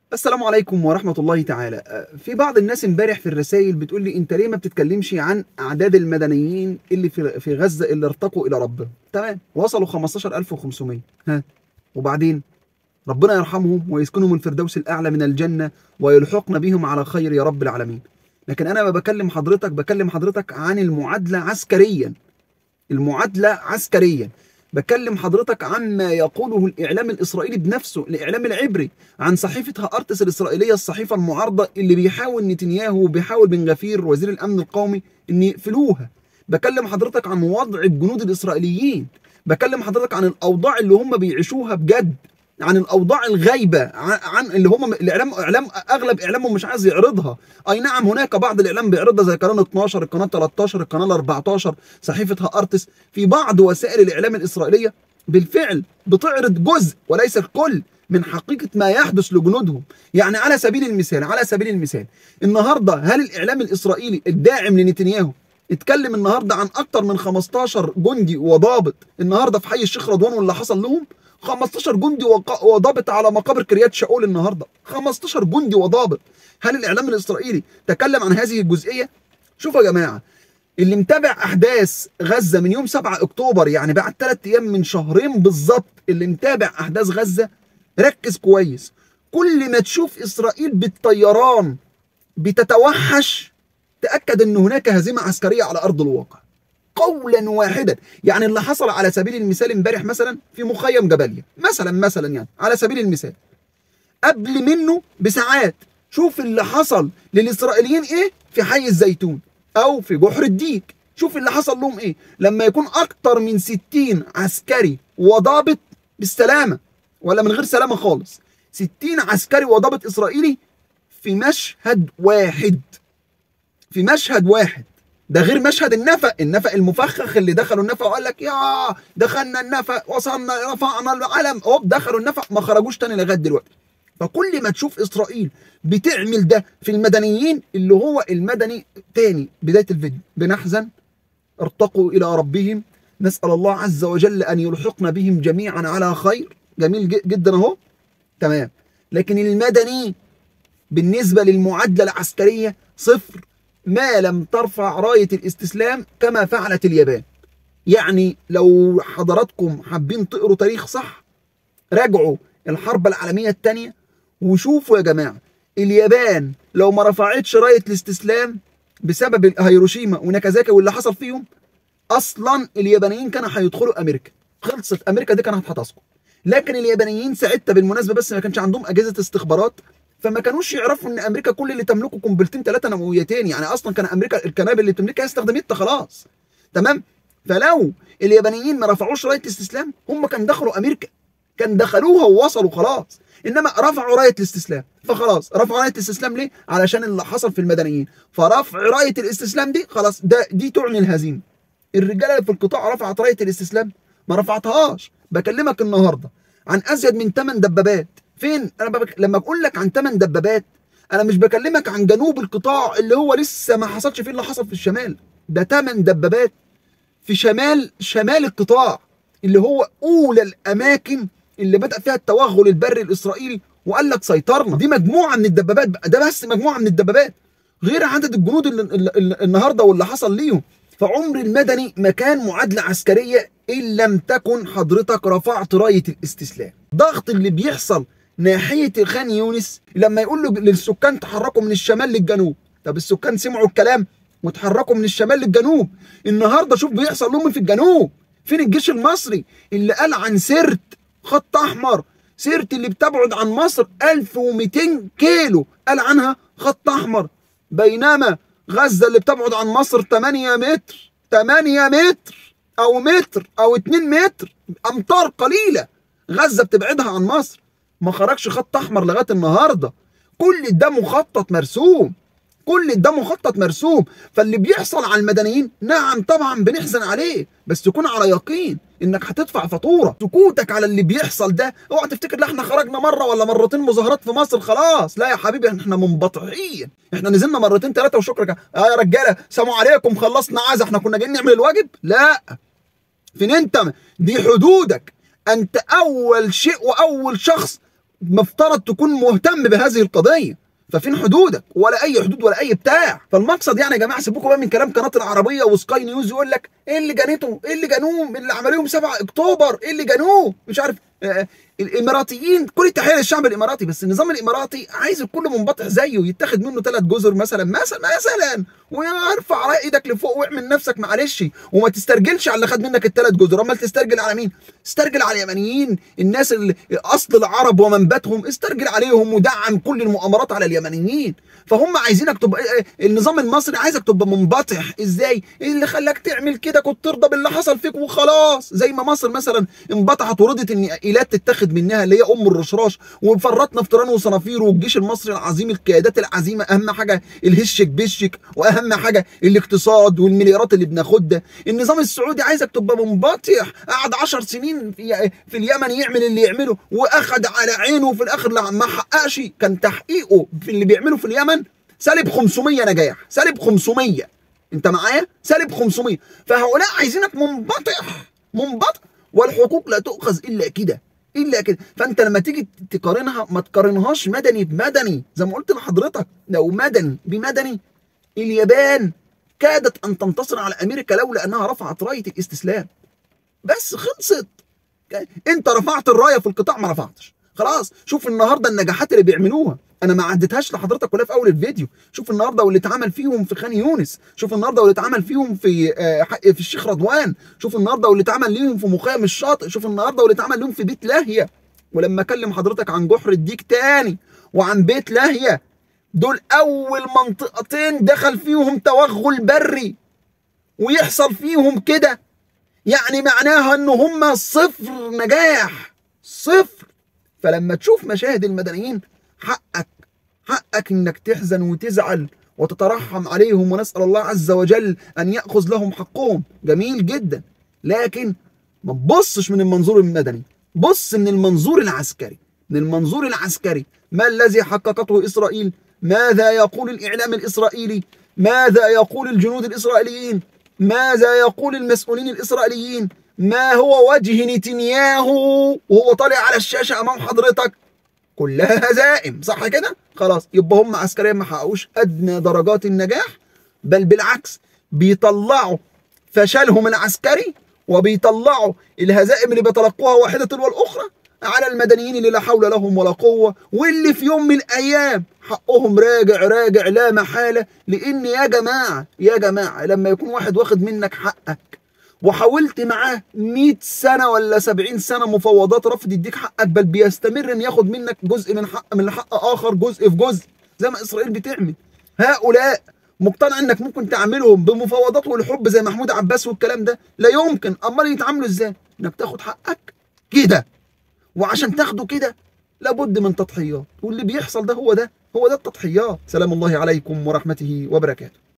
السلام عليكم ورحمة الله تعالى آه، في بعض الناس امبارح في الرسائل بتقول لي انت ليه ما بتتكلمش عن اعداد المدنيين اللي في في غزة اللي ارتقوا الى ربهم تمام وصلوا 15500 ها وبعدين ربنا يرحمهم ويسكنهم الفردوس الاعلى من الجنة ويلحقنا بهم على خير يا رب العالمين لكن انا ما بكلم حضرتك بكلم حضرتك عن المعادلة عسكريا المعادلة عسكريا بكلم حضرتك عما يقوله الإعلام الإسرائيلي بنفسه الإعلام العبري عن صحيفة هارتس الإسرائيلية الصحيفة المعارضة اللي بيحاول نتنياهو وبيحاول بن غفير وزير الأمن القومي إن يقفلوها بكلم حضرتك عن وضع الجنود الإسرائيليين بكلم حضرتك عن الأوضاع اللي هم بيعيشوها بجد عن الاوضاع الغايبه عن, عن اللي هم الاعلام اعلام اغلب اعلامهم مش عايز يعرضها اي نعم هناك بعض الاعلام بيعرضها زي قناه 12 القناه 13 القناه 14 صحيفه هارتس في بعض وسائل الاعلام الاسرائيليه بالفعل بتعرض جزء وليس الكل من حقيقة ما يحدث لجنودهم يعني على سبيل المثال على سبيل المثال النهاردة هل الإعلام الإسرائيلي الداعم لنتنياهو اتكلم النهاردة عن أكتر من 15 جندي وضابط النهاردة في حي الشيخ رضوان واللي حصل لهم 15 جندي وق- وضابط على مقابر كريات شاول النهارده 15 جندي وضابط هل الاعلام الاسرائيلي تكلم عن هذه الجزئيه شوفوا يا جماعه اللي متابع احداث غزه من يوم 7 اكتوبر يعني بعد 3 ايام من شهرين بالظبط اللي متابع احداث غزه ركز كويس كل ما تشوف اسرائيل بالطيران بتتوحش تاكد ان هناك هزيمه عسكريه على ارض الواقع قولا واحدا يعني اللي حصل على سبيل المثال امبارح مثلا في مخيم جباليا مثلا مثلا يعني على سبيل المثال قبل منه بساعات شوف اللي حصل للاسرائيليين ايه في حي الزيتون او في جحر الديك شوف اللي حصل لهم ايه لما يكون اكتر من 60 عسكري وضابط بالسلامه ولا من غير سلامه خالص 60 عسكري وضابط اسرائيلي في مشهد واحد في مشهد واحد ده غير مشهد النفق النفق المفخخ اللي دخلوا النفق وقال لك يا دخلنا النفق وصلنا رفعنا العلم هوب دخلوا النفق ما خرجوش تاني لغايه دلوقتي فكل ما تشوف اسرائيل بتعمل ده في المدنيين اللي هو المدني تاني بدايه الفيديو بنحزن ارتقوا الى ربهم نسال الله عز وجل ان يلحقنا بهم جميعا على خير جميل ج- جدا اهو تمام لكن المدني بالنسبه للمعادله العسكريه صفر ما لم ترفع رايه الاستسلام كما فعلت اليابان يعني لو حضراتكم حابين تقروا تاريخ صح راجعوا الحرب العالميه الثانيه وشوفوا يا جماعه اليابان لو ما رفعتش رايه الاستسلام بسبب هيروشيما وناكازاكي واللي حصل فيهم اصلا اليابانيين كانوا هيدخلوا امريكا خلصت امريكا دي كانت هتسقط لكن اليابانيين ساعتها بالمناسبه بس ما كانش عندهم اجهزه استخبارات فما كانوش يعرفوا ان امريكا كل اللي تملكه قنبلتين ثلاثه نوويتين يعني اصلا كان امريكا القنابل اللي تملكها استخدمتها خلاص تمام فلو اليابانيين ما رفعوش رايه الاستسلام هم كان دخلوا امريكا كان دخلوها ووصلوا خلاص انما رفعوا رايه الاستسلام فخلاص رفعوا رايه الاستسلام ليه علشان اللي حصل في المدنيين فرفع رايه الاستسلام دي خلاص ده دي تعني الهزيمه الرجاله اللي في القطاع رفعت رايه الاستسلام ما رفعتهاش بكلمك النهارده عن ازيد من 8 دبابات فين انا بك... لما بقول لك عن 8 دبابات انا مش بكلمك عن جنوب القطاع اللي هو لسه ما حصلش فيه اللي حصل في الشمال ده 8 دبابات في شمال شمال القطاع اللي هو اولى الاماكن اللي بدا فيها التوغل البري الاسرائيلي وقال لك سيطرنا دي مجموعه من الدبابات بقى ده بس مجموعه من الدبابات غير عدد الجنود اللي اللي اللي النهارده واللي حصل ليهم فعمر المدني ما كان معادله عسكريه ان لم تكن حضرتك رفعت رايه الاستسلام ضغط اللي بيحصل ناحيه خان يونس لما يقول له للسكان تحركوا من الشمال للجنوب طب السكان سمعوا الكلام وتحركوا من الشمال للجنوب النهارده شوف بيحصل لهم في الجنوب فين الجيش المصري اللي قال عن سرت خط احمر سرت اللي بتبعد عن مصر 1200 كيلو قال عنها خط احمر بينما غزه اللي بتبعد عن مصر 8 متر 8 متر او متر او 2 متر امتار قليله غزه بتبعدها عن مصر ما خرجش خط احمر لغايه النهارده كل ده مخطط مرسوم كل ده مخطط مرسوم فاللي بيحصل على المدنيين نعم طبعا بنحزن عليه بس تكون على يقين انك هتدفع فاتوره سكوتك على اللي بيحصل ده اوعى تفتكر لا احنا خرجنا مره ولا مرتين مظاهرات في مصر خلاص لا يا حبيبي احنا منبطحين احنا نزلنا مرتين ثلاثه وشكرا اه يا رجاله سلام عليكم خلصنا عزا احنا كنا جايين نعمل الواجب لا فين انت دي حدودك انت اول شيء واول شخص مفترض تكون مهتم بهذه القضيه ففين حدودك ولا اي حدود ولا اي بتاع فالمقصد يعني يا جماعه سيبوكم بقى من كلام قناه العربيه وسكاي نيوز يقول لك ايه اللي جنته ايه اللي جنوه اللي عملوهم 7 اكتوبر ايه اللي جنوه مش عارف آه الاماراتيين كل التحيه للشعب الاماراتي بس النظام الاماراتي عايز الكل منبطح زيه يتاخد منه ثلاث جزر مثلا مثلا مثلا وارفع ايدك لفوق واعمل نفسك معلش وما تسترجلش على اللي خد منك الثلاث جزر امال تسترجل على مين؟ استرجل على اليمنيين الناس اللي اصل العرب ومنبتهم استرجل عليهم ودعم كل المؤامرات على اليمنيين فهم عايزينك تبقى النظام المصري عايزك تبقى منبطح ازاي؟ إيه اللي خلاك تعمل كده كنت ترضى باللي حصل فيك وخلاص زي ما مصر مثلا انبطحت ورضت ان ايلات تتاخد منها اللي هي ام الرشراش وفرطنا في تيران وصنافير والجيش المصري العظيم القيادات العظيمه اهم حاجه الهشك بشك واهم حاجه الاقتصاد والمليارات اللي بناخدها النظام السعودي عايزك تبقى منبطح قعد 10 سنين في, في اليمن يعمل اللي يعمله واخد على عينه وفي الاخر ما حققش كان تحقيقه في اللي بيعمله في اليمن سالب 500 نجاح سالب 500 انت معايا سالب 500 فهؤلاء عايزينك منبطح منبطح والحقوق لا تؤخذ الا كده الا كده فانت لما تيجي تقارنها ما تقارنهاش مدني بمدني زي ما قلت لحضرتك لو مدني بمدني اليابان كادت ان تنتصر على امريكا لولا انها رفعت رايه الاستسلام بس خلصت انت رفعت الرايه في القطاع ما رفعتش خلاص شوف النهارده النجاحات اللي بيعملوها انا ما عدتهاش لحضرتك ولا في اول الفيديو شوف النهارده واللي اتعمل فيهم في خان يونس شوف النهارده واللي اتعمل فيهم في آه في الشيخ رضوان شوف النهارده واللي اتعمل ليهم في مخيم الشاطئ شوف النهارده واللي اتعمل ليهم في بيت لاهيه ولما اكلم حضرتك عن جحر الديك تاني وعن بيت لاهيه دول اول منطقتين دخل فيهم توغل بري ويحصل فيهم كده يعني معناها ان هم صفر نجاح صفر فلما تشوف مشاهد المدنيين حقك حقك انك تحزن وتزعل وتترحم عليهم ونسال الله عز وجل ان ياخذ لهم حقهم جميل جدا لكن ما تبصش من المنظور المدني بص من المنظور العسكري من المنظور العسكري ما الذي حققته اسرائيل ماذا يقول الاعلام الاسرائيلي ماذا يقول الجنود الاسرائيليين ماذا يقول المسؤولين الاسرائيليين ما هو وجه نتنياهو وهو طالع على الشاشه امام حضرتك كلها هزائم صح كده خلاص يبقى هم عسكريا ما حققوش ادنى درجات النجاح بل بالعكس بيطلعوا فشلهم العسكري وبيطلعوا الهزائم اللي بيتلقوها واحده تلو الاخرى على المدنيين اللي لا حول لهم ولا قوه واللي في يوم من الايام حقهم راجع راجع لا محاله لان يا جماعه يا جماعه لما يكون واحد واخد منك حقك وحاولت معاه 100 سنه ولا 70 سنه مفاوضات رفض يديك حقك بل بيستمر ان ياخد منك جزء من حق من حق اخر جزء في جزء زي ما اسرائيل بتعمل هؤلاء مقتنع انك ممكن تعملهم بمفاوضات والحب زي محمود عباس والكلام ده لا يمكن امال يتعاملوا ازاي انك تاخد حقك كده وعشان تاخده كده لابد من تضحيات واللي بيحصل ده هو ده هو ده التضحيات سلام الله عليكم ورحمته وبركاته